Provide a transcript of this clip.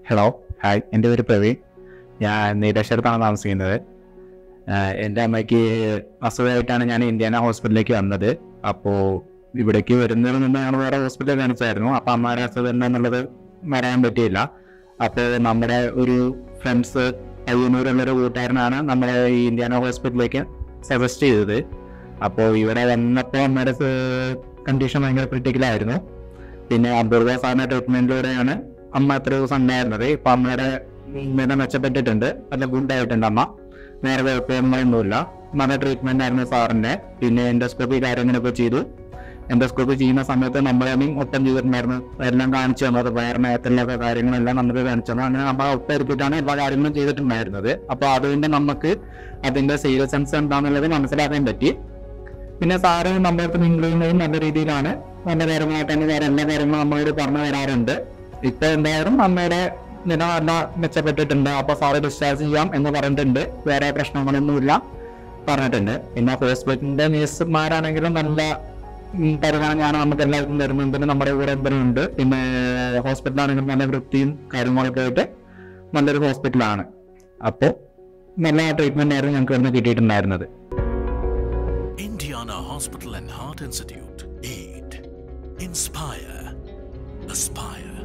Hello hi എൻ്റെ പേര് പ്രവീൺ ഞാൻ നീലേശ്വരത്താണ് താമസിക്കുന്നത് ആഹ് എൻ്റെ അമ്മയ്ക്ക് അസുഖമായിട്ടാണ് ഞാൻ ഇന്ത്യാന ഹോസ്പിറ്റലിലേക്ക് വന്നത് അപ്പോൾ ഇവിടേക്ക് വരുന്നതിന് മുന്നേ ഞങ്ങൾ വേറെ ഹോസ്പിറ്റലിൽ കാണിച്ചായിരുന്നു അപ്പോൾ അമ്മയുടെ അസുഖം എന്താണെന്നുള്ളത് വരാൻ പറ്റിയില്ല അപ്പോൾ നമ്മുടെ ഒരു ഫ്രണ്ട്സ് പയ്യന്നൂരുള്ളൊരു കൂട്ടുകാരനാണ് നമ്മുടെ ഈ ഇന്ത്യാന ഹോസ്പിറ്റലിലേക്ക് സജസ്റ്റ് ചെയ്തത് അപ്പോൾ ഇവിടെ വന്നപ്പോൾ അമ്മയുടെ കണ്ടീഷൻ ഭയങ്കര ക്രിട്ടിക്കലായിരുന്നു പിന്നെ അപൂർവ സാധന ട്രീറ്റ്മെന്റിലൂടെയാണ് അമ്മ എത്ര ദിവസം ഉണ്ടായിരുന്നത് ഇപ്പൊ അമ്മയുടെ നില മെച്ചപ്പെട്ടിട്ടുണ്ട് നല്ല ഗുഡായിട്ടുണ്ട് അമ്മ നേരെ കുഴപ്പമൊന്നുമില്ല നല്ല ട്രീറ്റ്മെന്റ് ആയിരുന്നു സാറിന്റെ പിന്നെ എൻഡോസ്കോപ്പി കാര്യങ്ങളൊക്കെ ചെയ്തു എൻഡോസ്കോപ്പി ചെയ്യുന്ന സമയത്ത് നമ്മളെയും ഒപ്പം ചെയ്തിട്ടുണ്ടായിരുന്നു എല്ലാം കാണിച്ചു തന്നത് വയറിനകത്തുള്ള കാര്യങ്ങളെല്ലാം നമുക്ക് കാണിച്ചു തന്നു അങ്ങനെ നമ്മൾ ഒപ്പം എടുത്തിട്ടാണ് എല്ലാ കാര്യങ്ങളും ചെയ്തിട്ടുണ്ടായിരുന്നത് അപ്പൊ അതുകൊണ്ട് നമുക്ക് അതിന്റെ സീരിയസ്നെസ് എന്താണെന്നുള്ളത് മനസ്സിലാക്കാൻ പറ്റി പിന്നെ സാറ് നമ്മുടെ അടുത്ത് നിങ്ങളുടെയും നല്ല രീതിയിലാണ് നല്ല കാര്യമായിട്ട് തന്നെ വേറെ എല്ലാ കാര്യങ്ങളും നമ്മളോട് പറഞ്ഞു തരാറുണ്ട് ഇപ്പൊ എന്തായാലും അമ്മയുടെ നില നല്ല മെച്ചപ്പെട്ടിട്ടുണ്ട് അപ്പൊ സാറ് ഡിസ്ചാർജ് ചെയ്യാം എന്ന് പറഞ്ഞിട്ടുണ്ട് വേറെ പ്രശ്നങ്ങളൊന്നുമില്ല പറഞ്ഞിട്ടുണ്ട് പിന്നെ ഹോസ്പിറ്റലിന്റെ നേഴ്സുമാരാണെങ്കിലും നല്ല ഉം, പരിഗണനയാണ് നമുക്ക് എല്ലാവർക്കും തരുന്നത് പിന്നെ നമ്മുടെ കൂടെ എന്തെങ്കിലും ഉണ്ട് പിന്നെ ഹോസ്പിറ്റലാണെങ്കിലും നല്ല വൃത്തിയും കാര്യങ്ങളൊക്കെ ആയിട്ട് നല്ലൊരു ഹോസ്പിറ്റലാണ് അപ്പോൾ നല്ല ട്രീറ്റ്മെന്റ് ആയിരുന്നു ഞങ്ങൾക്ക് ഇവിടുന്ന് കിട്ടിയിട്ടുണ്ടായിരുന്നത് Indiana Hospital and Heart Institute. Aid. Inspire. Aspire.